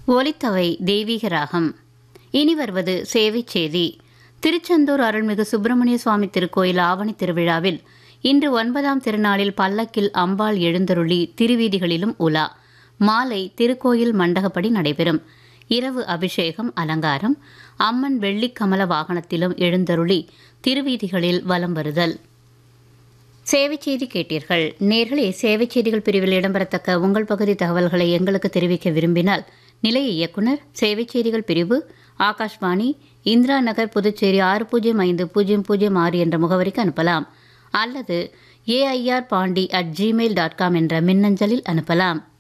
ஒலித்தவை தெய்வீக ராகம் இனி வருவது சேவை செய்தி திருச்செந்தூர் அருள்மிகு சுப்பிரமணிய சுவாமி திருக்கோயில் ஆவணி திருவிழாவில் இன்று ஒன்பதாம் திருநாளில் பல்லக்கில் அம்பாள் எழுந்தருளி திருவீதிகளிலும் உலா மாலை திருக்கோயில் மண்டகப்படி நடைபெறும் இரவு அபிஷேகம் அலங்காரம் அம்மன் வெள்ளிக் கமல வாகனத்திலும் எழுந்தருளி திருவீதிகளில் வலம் வருதல் சேவை செய்தி கேட்டீர்கள் நேர்களே சேவை செய்திகள் பிரிவில் இடம்பெறத்தக்க உங்கள் பகுதி தகவல்களை எங்களுக்கு தெரிவிக்க விரும்பினால் நிலைய இயக்குனர் சேவை செய்திகள் பிரிவு ஆகாஷ்வாணி இந்திரா நகர் புதுச்சேரி ஆறு பூஜ்ஜியம் ஐந்து பூஜ்ஜியம் பூஜ்ஜியம் ஆறு என்ற முகவரிக்கு அனுப்பலாம் அல்லது AIR Pondy at Gmail dot com என்ற மின்னஞ்சலில் அனுப்பலாம்